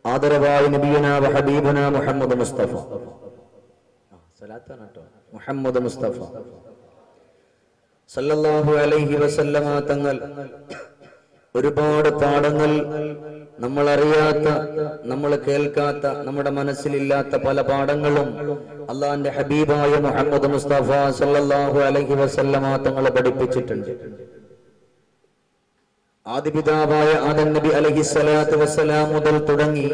ആദരവായ നബിയന വ ഹബീബന മുഹമ്മദ് മുസ്തഫ ആ, സലാത്താണ് കേട്ടോ മുഹമ്മദ് മുസ്തഫ സല്ലല്ലാഹു അലൈഹി വസല്ലമ തങ്ങൾ ഒരുപാട് പാഠങ്ങൾ നമ്മൾ അറിയാത്ത നമ്മൾ കേൾക്കാത്ത നമ്മുടെ മനസ്സിലില്ലാത്ത പല പാഠങ്ങളും അള്ളാന്റെ ഹബീബായ മുഹമ്മദ് മുസ്തഫ സല്ലല്ലാഹു അലൈഹി വസല്ലമ തങ്ങൾ പഠിപ്പിച്ചിട്ടുണ്ട് ആദിപിതാവായ ആദം നബി അലഹി സ്വലാത്തു വസ്സലാം മുതൽ തുടങ്ങി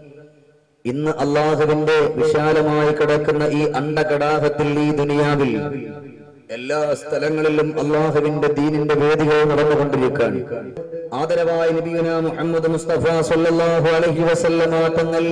ഇന്ന് അള്ളാഹുവിന്റെ വിശാലമായി കിടക്കുന്ന ഈ അണ്ടകടാഹത്തിൽ ഈ ദുനിയാവിൽ എല്ലാ സ്ഥലങ്ങളിലും അള്ളാഹുവിന്റെ ദീനിന്റെ വേദികൾ നടന്നുകൊണ്ടിരിക്കുകയാണ് ആദരവായ നബിയുന മുഹമ്മദ് മുസ്തഫ സല്ലല്ലാഹു അലൈഹി വസല്ലമ തങ്ങൾ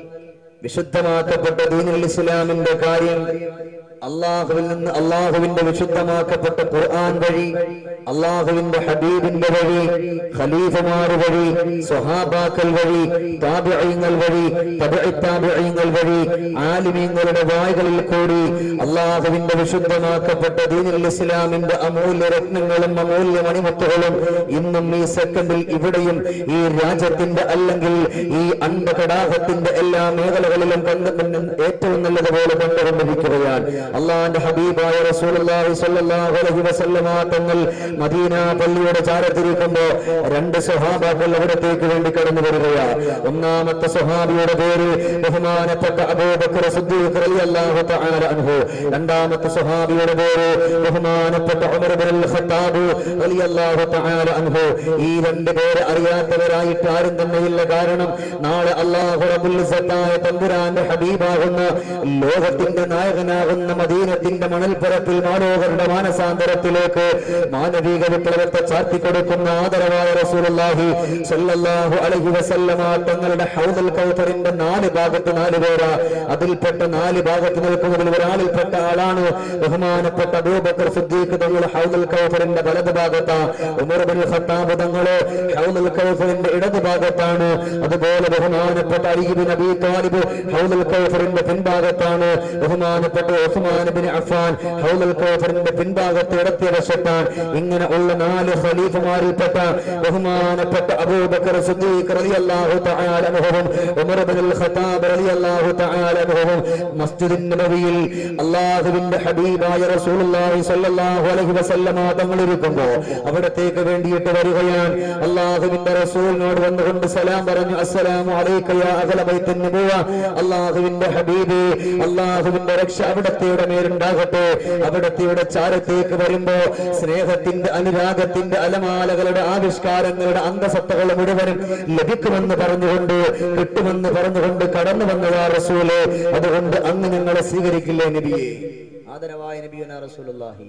വിശുദ്ധമാക്കപ്പെട്ട ദീനുൽ ഇസ്ലാമിന്റെ കാര്യം അള്ളാഹുവിൽ നിന്ന് അള്ളാഹുവിന്റെ വിശുദ്ധമാക്കപ്പെട്ട ഖുർആൻ വഴി അള്ളാഹുവിന്റെ ഹബീബിന്റെ വഴി ഖലീഫമാർ വഴി സ്വഹാബാക്കൾ വഴി താബിഅയങ്ങൾ വഴി താബിഅയങ്ങൾ വഴി ആലിമീങ്ങളുടെ വായ്കളിൽ കൂടി അള്ളാഹുവിന്റെ വിശുദ്ധമാക്കപ്പെട്ട ദീനുൽ ഇസ്ലാമിന്റെ അമൂല്യ രത്നങ്ങളും അമൂല്യ മണിമുത്തുകളും ഇന്നും ഈ സെക്കൻഡിൽ ഇവിടെയും ഈ രാജ്യത്തിന്റെ അല്ലെങ്കിൽ ഈ അണ്ടകടാഹത്തിന്റെ എല്ലാ മേഖലകളിലും കണ്ടു ഏറ്റവും നല്ലതുപോലെ കണ്ടുകൊണ്ടിരിക്കുകയാണ് അള്ളാന്റെ ഹബീബായ റസൂലുള്ളാഹി സ്വല്ലല്ലാഹു അലൈഹി വസല്ലമ തങ്ങൾ മദീന പള്ളിയുടെ ചാരത്തിരിക്കുമ്പോ രണ്ട് സ്വഹാബാക്കൾ അവിടത്തേക്ക് വേണ്ടി കടന്നു വരികയാണ് ഒന്നാമത്തെ സ്വഹാബിയുടെ പേര് ബഹുമാനപ്പെട്ട അബൂബക്കർ സിദ്ദീഖ് റളിയല്ലാഹു തആല അൻഹു രണ്ടാമത്തെ സ്വഹാബിയുടെ പേര് ബഹുമാനപ്പെട്ട ഉമർ ഇബ്നുൽ ഖത്താബ് റളിയല്ലാഹു തആല അൻഹു ഈ രണ്ട് പേര് അറിയാത്തവരായിട്ട് ആരും തന്നെയില്ല കാരണം നാളെ അല്ലാഹു റബ്ബുൽ ഇസ്സത്തായ തമ്പുരാന്റെ ഹബീബാകുന്ന ലോകത്തിന്റെ നായകനാകുന്ന മദീനത്തിന്റെ മണൽപ്പുറത്തിൽ മാനോഹരുടെ മാനസാന്തരത്തിലേക്ക് മാനവിക വിപ്ലവത്തെ ചാർത്തിക്കൊടുക്കുന്ന ആദരവായ റസൂലുള്ളാഹി സല്ലല്ലാഹു അലൈഹി വസല്ലമ തങ്ങളുടെ ഹൗദുൽ കൗതറിന്റെ നാല് ഭാഗത്ത് നാല് പേരാ അതിൽപ്പെട്ട നാല് ഭാഗത്ത് നിൽക്കുന്നതിൽ ഒരാളിൽപ്പെട്ട ആളാണ് ബഹുമാനപ്പെട്ട അബൂബക്കർ സിദ്ദീഖ് തങ്ങൾ ഹൗദുൽ കൗതറിന്റെ വലത് ഭാഗത്താ ഉമർ ബിൻ ഖത്താബ് തങ്ങള് ഹൗദുൽ കൗസറിന്റെ ഇടത് ഭാഗത്താണ് അതുപോലെ ബഹുമാനപ്പെട്ട അലിബിൻ അബി താലിബ് ഹൗദുൽ കൗസറിന്റെ പിൻഭാഗത്താണ് ബഹുമാനപ്പെട്ട ഉസ്മാൻ ബിൻ അഫ്ഫാൻ ഹൗദുൽ കൗസറിന്റെ പിൻഭാഗത്ത് ഇടത്തെ വശത്താണ് ഇങ്ങനെ ഉള്ള നാല് ഖലീഫമാരിൽപ്പെട്ട ബഹുമാനപ്പെട്ട അബൂബക്കർ സിദ്ദീഖ് റളിയല്ലാഹു തആല അൻഹുവും ഉമർ ബിൻ ഖത്താബ് റളിയല്ലാഹു തആല അൻഹുവും മസ്ജിദുൻ നബവിയിൽ അല്ലാഹുവിന്റെ ഹബീബായ റസൂലുള്ളാഹി സ്വല്ലല്ലാഹു അലൈഹി വസല്ലമ തങ്ങൾ ഇരിക്കുമ്പോൾ അവിടത്തേക്ക് വേണ്ടിയിട്ട് വരികയാണ് അള്ളാഹുവിന്റെ റസൂലിനോട് വന്നുകൊണ്ട് സലാം പറഞ്ഞു അസ്സലാമു അലൈക യാ അഹ്ല ബൈത്തിൻ നബുവ അള്ളാഹുവിന്റെ ഹബീബ് അള്ളാഹുവിന്റെ രക്ഷ അവിടത്തെയുടെ മേലുണ്ടാകട്ടെ അവിടത്തെയുടെ ചാരത്തേക്ക് വരുമ്പോ സ്നേഹത്തിന്റെ അനുരാഗത്തിന്റെ അലമാലകളുടെ ആവിഷ്കാരങ്ങളുടെ അന്തസത്തകൾ മുഴുവനും ലഭിക്കുമെന്ന് പറഞ്ഞുകൊണ്ട് കിട്ടുമെന്ന് പറഞ്ഞുകൊണ്ട് കടന്നു വന്നതാ റസൂല് അതുകൊണ്ട് അന്ന് ഞങ്ങളെ സ്വീകരിക്കില്ലേ നബിയെ ആദരവായ നബിയുന റസൂലുള്ളാഹി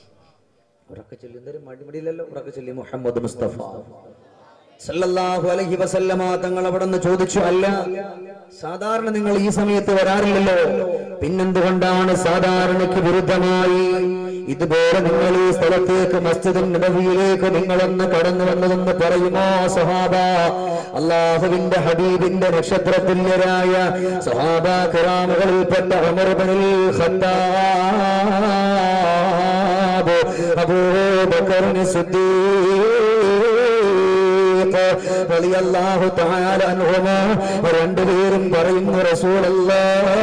ഉറക്കെ ചൊല്ലി എന്തൊരു മടിമടിയില്ലല്ലോ ഉറക്കെ ചൊല്ലി മുഹമ്മദ് മുസ്തഫ സല്ലല്ലാഹു അലൈഹി വസല്ലമ തങ്ങൾ അവിടെ നിന്ന് ചോദിച്ചു അല്ല സാധാരണ നിങ്ങൾ ഈ സമയത്ത് വരാറില്ലല്ലോ പിന്നെന്തുകൊണ്ടാണ് സാധാരണയ്ക്ക് വിരുദ്ധമായി ഇതുപോലെ നിങ്ങൾ ഈ സ്ഥലത്തേക്ക് മസ്ജിദുൻ നബവിയിലേക്ക് നിങ്ങളൊന്ന് കടന്നു വന്നതെന്ന് പറയുമോ സഹാബ അള്ളാഹുവിന്റെ ഹബീബിന്റെ നക്ഷത്രതുല്യരായ സഹാബ കിറാമുകളിൽപ്പെട്ട Umar ibnul Khattab Abu Bakr Siddiq റളിയല്ലാഹു തആല അൻഹുമാ രണ്ടുപേരും പറയുന്നു റസൂലല്ലാഹ്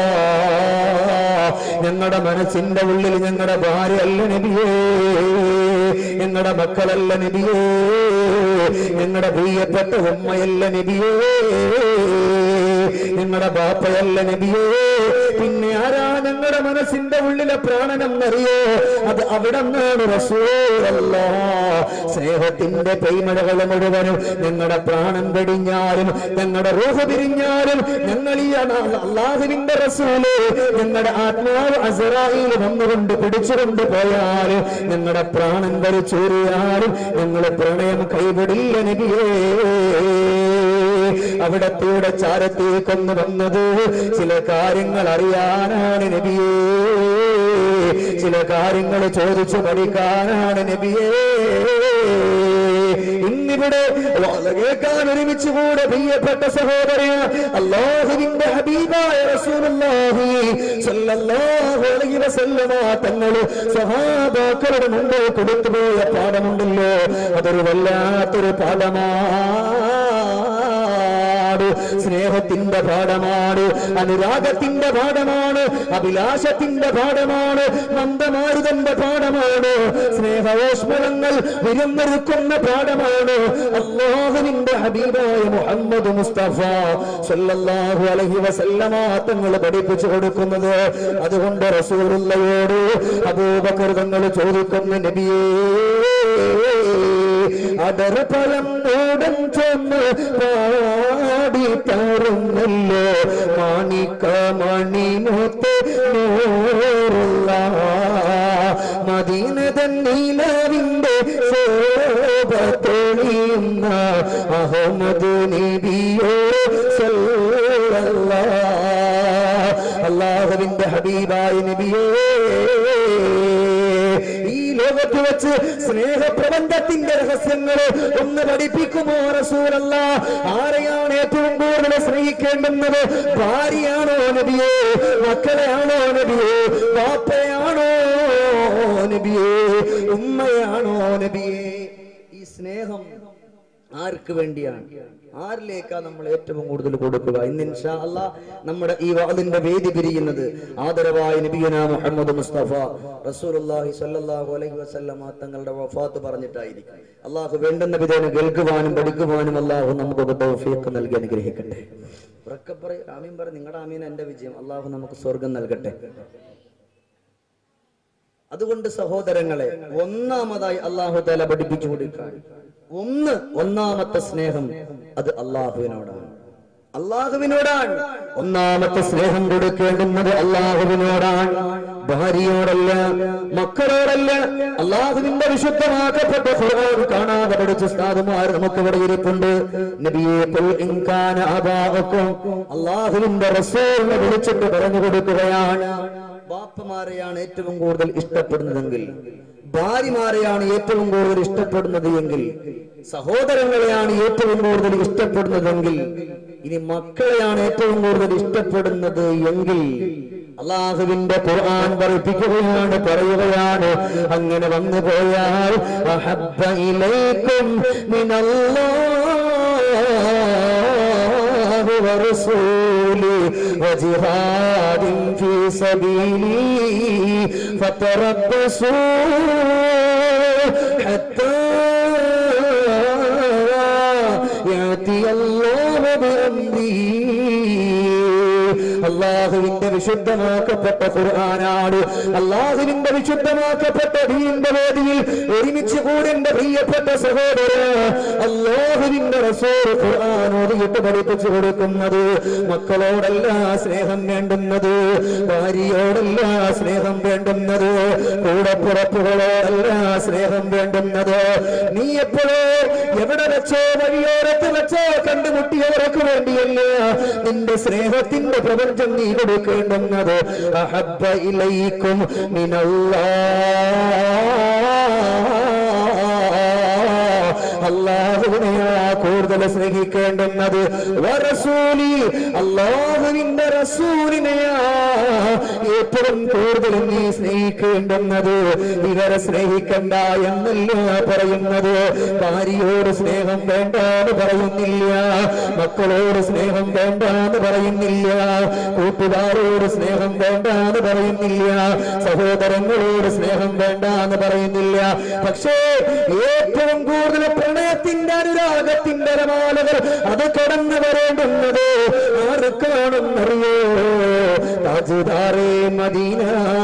ഞങ്ങളുടെ മനസ്സിന്റെ ഉള്ളിൽ ഞങ്ങളുടെ ഭാര്യയല്ല നബിയേ ഞങ്ങളുടെ മക്കളല്ല നബിയേ ഞങ്ങളുടെ പ്രിയപ്പെട്ട ഉമ്മയല്ല നബിയേ ഞങ്ങളുടെ ബാപ്പയല്ല നബിയേ പിന്നെ ആരാ ഞങ്ങളുടെ മനസ്സിന്റെ ഉള്ളിലെ പ്രാണനെന്നറിയോ അത് അവിടെ നിന്നാണ് റസൂലല്ല സ്നേഹത്തിന്റെ പെയ്മഴകൾ മുഴുവനും ഞങ്ങളുടെ പ്രാണൻ വെടിഞ്ഞാലും ഞങ്ങളുടെ റൂഹ പിരിഞ്ഞാലും ഞങ്ങൾ ഈ അള്ളാഹുവിന്റെ റസൂല് ഞങ്ങളുടെ ആത്മാവ് അസറായിൽ വന്നുകൊണ്ട് പിടിച്ചുകൊണ്ട് പോയാലും ഞങ്ങളുടെ പ്രാണൻ വലിച്ചൂറിയാലും ഞങ്ങളെ പ്രണയം കൈവിടില്ല നബിയേ അവിടത്തൂടെ ചാരത്തേക്കൊന്ന് വന്നത് ചില കാര്യങ്ങൾ അറിയാനാണ് നബിയേ ചില കാര്യങ്ങൾ ചോദിച്ചു പഠിക്കാനാണ് നബിയേ ഇന്നിവിടെ വാള കേൾക്കാൻ ഒരുമിച്ച് കൂടെ പ്രിയപ്പെട്ട സഹോദര അള്ളാഹുവിന്റെ ഹബീബായ റസൂലുള്ളാഹി സ്വല്ലല്ലാഹു അലൈഹി വസല്ലമ തങ്ങൾ സഹാബാക്കളുടെ മുമ്പിൽ കൊടുത്തുപോയ പാഠമുണ്ടല്ലോ അതൊരു വല്ലാത്തൊരു പാഠമാണ് സ്നേഹത്തിന്റെ പാഠമാണ് അനുരാഗത്തിന്റെ പാഠമാണ് അഭിലാഷത്തിന്റെ പാഠമാണ് നന്ദമാരുതന്റെ പാഠമാണ് സ്നേഹോഷ്മളങ്ങൾ വിരുന്നൊരുക്കുന്ന പാഠമാണ് അള്ളാഹുവിന്റെ ഹബീബായ മുഹമ്മദ് മുസ്തഫ സല്ലല്ലാഹു അലൈഹി വസല്ലമ തങ്ങൾ പഠിപ്പിച്ചു കൊടുക്കുന്നത് അതുകൊണ്ട് റസൂലുള്ളയോട് അബൂബക്കർ തങ്ങൾ ചോദിക്കുന്ന നബിയേ അടർഫലം ഓടം ചെന്ന് പാടി തരുന്നല്ലോ മാണിക്ക മണിമുത്ത് നൂറുള്ള മദീനതൻ നീലവിന്റെ ശോഭ തെളിയുന്ന അഹമ്മദ് നബിയോ സല്ലല്ലാ അള്ളാഹുവിന്റെ ഹബീബായ നബിയേ ഈ ലോകത്ത് വെച്ച് സ്നേഹപ്രബന്ധത്തിന്റെ രഹസ്യങ്ങൾ ഒന്ന് പഠിപ്പിക്കുമോ റസൂലല്ല ആരെയാണ് ഏറ്റവും കൂടുതൽ സ്നേഹിക്കേണ്ടുന്നത് ഭാര്യയാണോ നബിയെ മക്കളെയാണോ നബിയെ പാപ്പയാണോ നബിയെ ഉമ്മയാണോ നബിയെ ഈ സ്നേഹം ആർക്ക് വേണ്ടിയാണ് ആരിലേക്കാ നമ്മൾ ഏറ്റവും കൂടുതൽ കൊടുക്കുക ഇന്ന് ഇൻഷാ അല്ലാ നമ്മുടെ ഈ വാദിന്റെ വേദി പിരിയുന്നത് ആദരവായ നബിയുന മുഹമ്മദ് മുസ്തഫ റസൂലുള്ളാഹി സ്വല്ലല്ലാഹു അലൈഹി വസല്ലമ തങ്ങളുടെ വഫാത്ത് പറഞ്ഞിട്ടായിരിക്കും അള്ളാഹു വേണ്ടുന്ന വിധേന കേൾക്കുവാനും പഠിക്കുവാനും അള്ളാഹു നമുക്ക് തൗഫീഖ് നൽകി അനുഗ്രഹിക്കട്ടെ ഉറക്കെ പറയ് ആമീൻ പറ നിങ്ങളുടെ ആമീൻ എന്റെ വിജയം അള്ളാഹു നമുക്ക് സ്വർഗം നൽകട്ടെ അതുകൊണ്ട് സഹോദരങ്ങളെ ഒന്നാമതായി അള്ളാഹു തല പഠിപ്പിച്ചു കൊടുക്കാൻ ഒന്ന് ഒന്നാമത്തെ സ്നേഹം അത് അള്ളാഹുവിനോടാണ് അള്ളാഹുവിനോടാണ് ഒന്നാമത്തെ സ്നേഹം കൊടുക്കേണ്ടുന്നത് അള്ളാഹുവിനോടാണ് ഭാര്യയോടല്ല മക്കളോടല്ല അള്ളാഹുവിന്റെ വിശുദ്ധമാക്കപ്പെട്ട ഖുർആൻ കാണാതെ പഠിച്ച ഉസ്താദുമാർ നമുക്ക് ഇവിടെ ഇരിപ്പുണ്ട് നബിയെ ഖുൽ ഇൻ കാന അബാഉക്കും അള്ളാഹുവിന്റെ റസൂലിനെ വിളിച്ചിട്ട് പറഞ്ഞു കൊടുക്കുകയാണ് ബാപ്പമാരെയാണ് ഏറ്റവും കൂടുതൽ ഇഷ്ടപ്പെടുന്നതെങ്കിൽ ഭാര്യമാരെയാണ് ഏറ്റവും കൂടുതൽ ഇഷ്ടപ്പെടുന്നത് എങ്കിൽ സഹോദരങ്ങളെയാണ് ഏറ്റവും കൂടുതൽ ഇഷ്ടപ്പെടുന്നതെങ്കിൽ ഇനി മക്കളെയാണ് ഏറ്റവും കൂടുതൽ ഇഷ്ടപ്പെടുന്നത് എങ്കിൽ അള്ളാഹുവിന്റെ ഖുർആൻ പഠിപ്പിക്കുകയാണ് പറയുകയാണ് അങ്ങനെ വന്നു പോയാൽ അഹബ്ബ ഇലൈക്കും മിനല്ലാഹ് ورسوله وجهاد في سبيلي فتربصوا حتى يأتي الله بأمره അള്ളാഹുവിന്റെ വിശുദ്ധമാക്കപ്പെട്ട ഖുർആനാണ് അള്ളാഹുവിന്റെ വിശുദ്ധമാക്കപ്പെട്ട ദീന്റെ വേദിയിൽ ഒരുമിച്ച് കൂടെന്റെ പ്രിയപ്പെട്ട സഹോദര അള്ളാഹുവിന്റെ റസൂൽ ഖുർആൻ ഓതിയിട്ട് പഠിപ്പിച്ചു കൊടുക്കുന്നത് മക്കളോടല്ല സ്നേഹം വേണ്ടുന്നത് ഭാര്യയോടല്ല സ്നേഹം വേണ്ടുന്നത് കൂടപ്പുറപ്പുകളോടല്ല സ്നേഹം വേണ്ടുന്നത് നീ എപ്പോഴോ എവിടെ വെച്ചോ വഴിയോരത്ത് വെച്ചോ കണ്ടുമുട്ടിയവർക്ക് വേണ്ടിയല്ല നിന്റെ സ്നേഹത്തിന്റെ പ്രപഞ്ചം നീ കൊടുക്കേണ്ടുന്നത് അഹബ്ബ ഇലൈക്കും അള്ളാഹുവിനെയാ കൂടുതൽ സ്നേഹിക്കേണ്ടുന്നത് വറസൂലി അള്ളാഹുവിന്റെ റസൂലിനെയാ ഏറ്റവും കൂടുതൽ നീ സ്നേഹിക്കേണ്ടുന്നത് ഇവരെ സ്നേഹിക്കണ്ട എന്നല്ല പറയുന്നത് ഭാര്യയോട് സ്നേഹം വേണ്ട എന്ന് പറയുന്നില്ല മക്കളോട് സ്നേഹം വേണ്ട എന്ന് പറയുന്നില്ല കൂട്ടുകാരോട് സ്നേഹം വേണ്ട എന്ന് പറയുന്നില്ല സഹോദരങ്ങളോട് സ്നേഹം വേണ്ട എന്ന് പറയുന്നില്ല പക്ഷേ ഏറ്റവും കൂടുതൽ പ്രണയത്തിന്റെ അനുരാഗത്തിന്റെ രമാലകൾ അത് കടന്നു വരേണ്ടുന്നത് ആർക്കാണെന്നറിയോ താജുദാറേ മദീന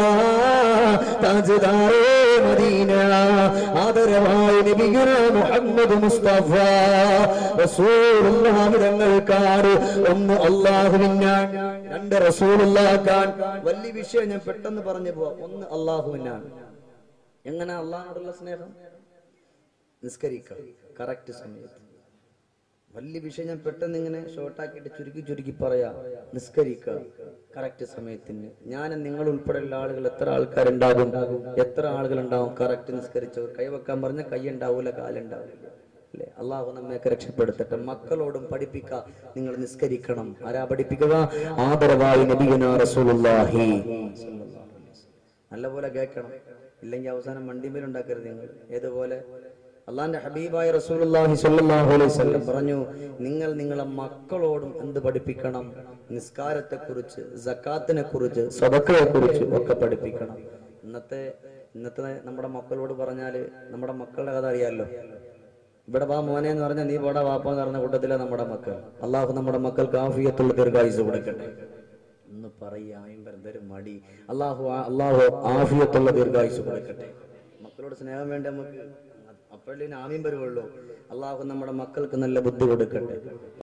താജുദാറേ മദീന ആദരവായ നബിയുന മുഹമ്മദ് മുസ്തഫ റസൂലുള്ളാഹി തങ്ങൾക്കാണ് ഒന്ന് അള്ളാഹുവിനാണ് രണ്ട് റസൂലുള്ളാക്കാൻ വലിയ വിഷയം ഞാൻ പെട്ടെന്ന് പറഞ്ഞു പോവാം ഒന്ന് അള്ളാഹുവിനാണ് എങ്ങനെ അള്ളാഹിനോടുള്ള സ്നേഹം നിസ്കരിക്കുക കറക്റ്റ് സമയത്ത് വലിയ വിഷയം ഞാൻ പെട്ടെന്ന് ഇങ്ങനെ ഷോർട്ടാക്കിയിട്ട് ചുരുക്കി ചുരുക്കി പറയാ നിസ്കരിക്കുക കറക്റ്റ് സമയത്തിന് ഞാൻ നിങ്ങൾ ഉൾപ്പെടെയുള്ള ആളുകൾ എത്ര ആൾക്കാരുണ്ടാകും എത്ര ആളുകൾ ഉണ്ടാവും കറക്റ്റ് നിസ്കരിച്ചവർ കൈവെക്കാൻ പറഞ്ഞ കൈ ഉണ്ടാവൂല കാലുണ്ടാവില്ല അല്ലെ അള്ളാഹു നമ്മയൊക്കെ രക്ഷപ്പെടുത്തട്ടെ മക്കളോടും പഠിപ്പിക്ക നിങ്ങൾ നിസ്കരിക്കണം ആരാ പഠിപ്പിക്കുക ആദരവായി നബിയുന റസൂലുള്ളാഹി നല്ലപോലെ കേൾക്കണം ഇല്ലെങ്കിൽ അവസാനം വണ്ടിമേൽ ഉണ്ടാക്കരുത് നിങ്ങൾ ഏതുപോലെ അള്ളാന്റെ ഹബീബായ റസൂലുള്ളാഹി സ്വല്ലല്ലാഹു അലൈഹി വസല്ലം പറഞ്ഞു നിങ്ങൾ നിങ്ങളെ മക്കളോടും എന്ത് പഠിപ്പിക്കണം നിസ്കാരത്തെ കുറിച്ച് സക്കാത്തിനെ കുറിച്ച് സ്വതക്കയെ കുറിച്ച് ഒക്കെ പഠിപ്പിക്കണം ഇന്നത്തെ ഇന്നത്തെ നമ്മുടെ മക്കളോട് പറഞ്ഞാല് നമ്മുടെ മക്കളുടെ കഥ അറിയാലോ ഇവിടെ വാ മോനെ എന്ന് പറഞ്ഞാൽ നീ പോടാ വാപ്പ എന്ന് പറഞ്ഞ കൂട്ടത്തിലെ നമ്മുടെ മക്കൾ അള്ളാഹു നമ്മുടെ മക്കൾക്ക് ആഫിയത്തുള്ള ദീർഘായുസ് കൊടുക്കട്ടെ എന്ന് പറയാം എന്തൊരു മടി അള്ളാഹു അള്ളാഹു ആഫിയത്തുള്ള ദീർഘായുസ് കൊടുക്കട്ടെ മക്കളോട് സ്നേഹം വേണ്ടി നമുക്ക് അപ്പോഴേ ആമീൻ വരുവുള്ളൂ അള്ളാഹു നമ്മുടെ മക്കൾക്ക് നല്ല ബുദ്ധി കൊടുക്കട്ടെ